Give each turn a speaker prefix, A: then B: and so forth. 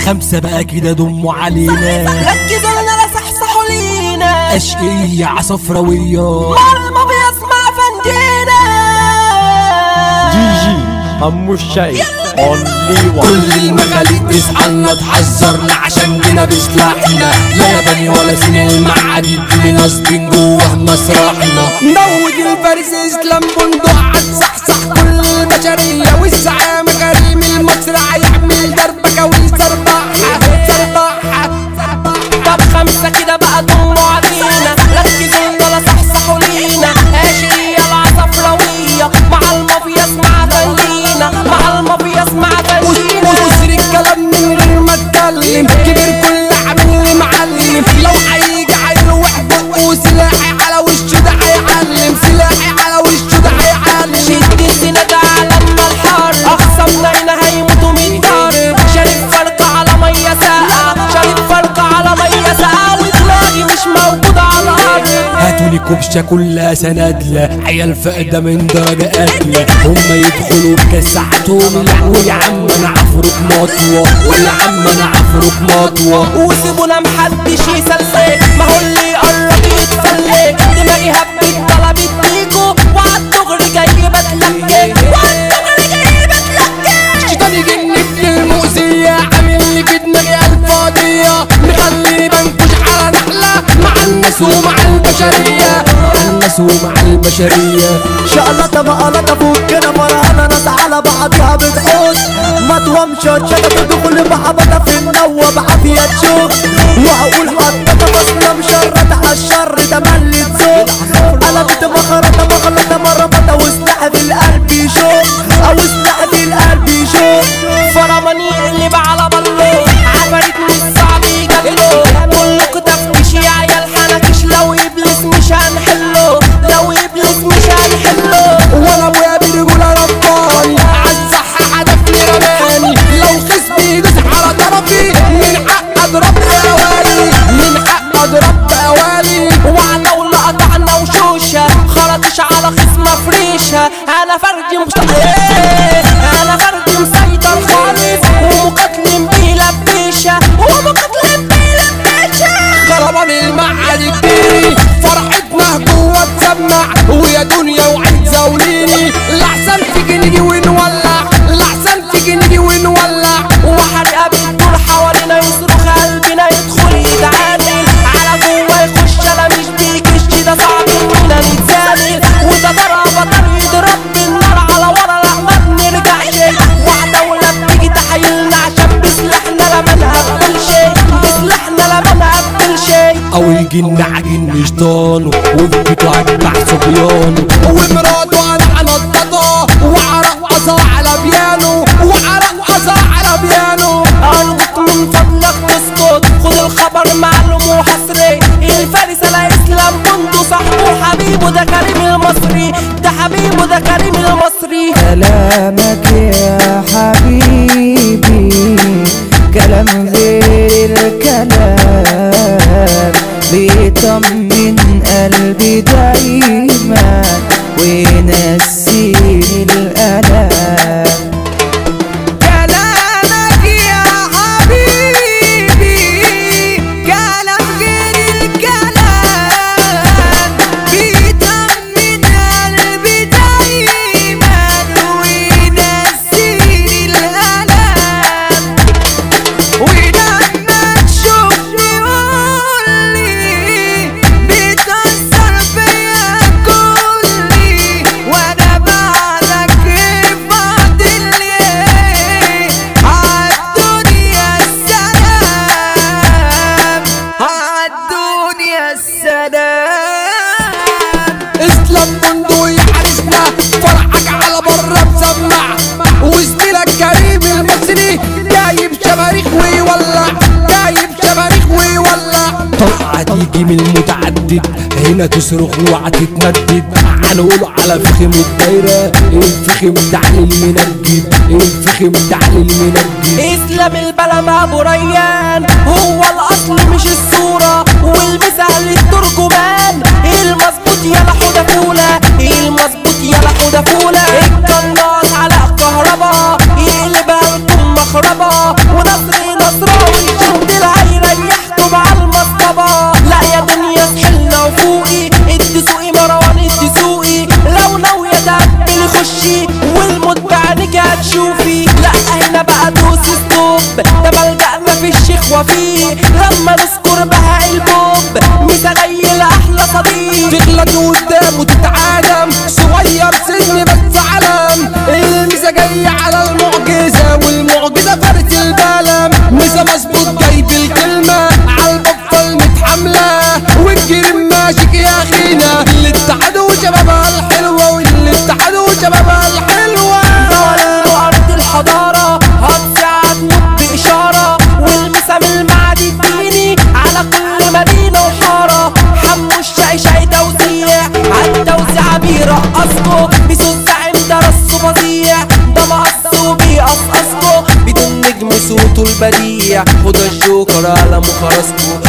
A: خمسة بقى كده دموا علينا
B: ركزوا لنا لا صحصحوا لينا
A: أشقية عصفراوية
B: مرمى بيسمع فندينا
C: جي جي همو الشاي اونلي وان
A: كل المخاليق تصحى تحذرنا عشان جينا بسلاحنا لا ياباني ولا سين المعادي اللي ناصبين جوه مسرحنا
B: نوج الفارس اسلام بندق هتصحصح كل البشرية والزعام غريم المسرح يعمل دربكة ويسربعها سربعها طب خمسة كده بقى ضموا علينا ركزوا ولا صحصحوا لينا اشقية العصفراوية مع المافيا اسمع فنينا مع المافيا اسمع فنينا وسر الكلام من غير ما اتكلم كبير كل عامل لي معلم لو هيجي هيروح بقه سلاحي على وشه ده هيعلم سلاحي على وشه ده هيعلم شد الزناد على لما الحر اخصمنا هنا هيموتوا من ضرب شريف فرقة على مية ساقعة شريف فرقة على مية ساقعة ودماغي مش موجودة على الارض
A: هاتولي كبشة كلها سنادلة عيال فقدة من درجة قاتلة هما يدخلوا بكسعتهم لا يا عم انا عفرك مطوة ولا عم انا عفرك مطوة
B: وسيبونا محدش يسلسل ما هو اللي يقرب يتفلك دماغي هبت طلبت بيكو وعالدغري جاي بتلكك وعالدغري جاي بتلكك شيطان يجنك للمؤذية عامل لي في دماغي الفاضية مخليني بنكش على نحلة مع الناس ومع البشرية
A: الناس ومع البشرية
D: شقلطة مقلطة فكنا فرحانة ناس على بعضها بتحوش ما تومش شبكة دخول محبطة في النوة بعافية تشوف وهقول حطة بصلة مشرطة عالشر تملي تزوق قلبت مخرطة مخلطة مرمطة وسلاح في القلب يشوف او سلاح في القلب يشوف
B: فرماني اللي على بالله عفريت مش صعب يجابله كلكوا تفتيش يا عيال حنكش لو ابليس مش هنحله لو ابليس مش هنحله وانا ابويا بيقول رباني عالصح هدفني رماني لو خصمي يدوس على طرفي من حق اضرب اوالي من حق اضرب اوالي وعلى ولا قطعنا وشوشه خرطش على خصمه فريشه انا فردي مش إيه، انا فردي مسيطر خالص ومقاتل بيلبيشه ومقاتل بيلبيشه خربة من المعاد كتيري فرحتنا جوه تسمع ويا دنيا وعيد زاوليني لحسن تيجي نيجي ونولع لحسن تيجي نيجي ونولع وحرقة بتدور حوالينا يصرخ قلبنا يدخل يتعادل على جوه يخش انا مش بيكش ده صعب اننا نتزامل وده ضربة طريق رب النار على ورا لا ما بنرجعش واحدة ولا بتيجي تحايلنا عشان بسلاحنا لا ما نقبل شيء بسلاحنا لا ما نقبل شيء
A: او يجي عجن شيطانه وفي بيته اتبع صبيانه
B: ومراته انا انضطه وعرقصها على بيانو وعرقصها على بيانو ارجوك من فضلك تسكت خد الخبر معلوم وحصري الفارس الاسلام بندو صاحبه حبيبه ده كريم المصري ده حبيبه ده كريم المصري
E: كلامك يا حبيبي كلام غير الكلام بيطمن قلبي دايما وينسيني الألم كلامك يا حبيبي كلام غير الكلام بيطمن قلبي دايما وينسيني الألم ولما تشوفني قولي بتأثر فيا كلي وانا بعدك فاضل لي عالدنيا السلام عالدنيا السلام
B: اسلام بندو يحرسنا فرحك على بره مسمع وزميلك كريم المصري جايب شماريخ ويولع جايب شماريخ ويولع
A: طلعة تيجي من المتعدد هنا تصرخ اوعى تتمدد هنقول على فخم الدايرة الفخم تعليل منجد الفخم تعليل منجد
B: اسلام البلم ابو ريان هو الاصل مش الصورة والمثال الترجمان المظبوط يلا حوده فولة المظبوط يلا حوده فولة القناص على كهربا يقلبها لكم مخربة ونصر نصراني ده ملجأ مفيش شيخ وفيه لما نذكر بهاء البوب متغيل احلى صديق
A: تغلط قدامه تتعادم صغير سن بس علم الميزة جاية على المعجزة والمعجزة فرت البلم ميزة مظبوط جايب الكلمة عالبطل متحملة والجرم ماشيك يا اخينا اللي اتحدوا شبابها الحلوة واللي اتحدوا شبابها الحلوة
B: مواليد أرض الحضارة هتساعد موت بإشارة والمسام المعدي الديني على كل مدينة وحارة حمو الشاي شاي توزيع عالتوزيع بيرقصكوا بيسوس زعيم ده رصه فظيع ده مقصه بيقصقصكوا بدون نجم صوته البديع خد الجوكر على مخرسكوا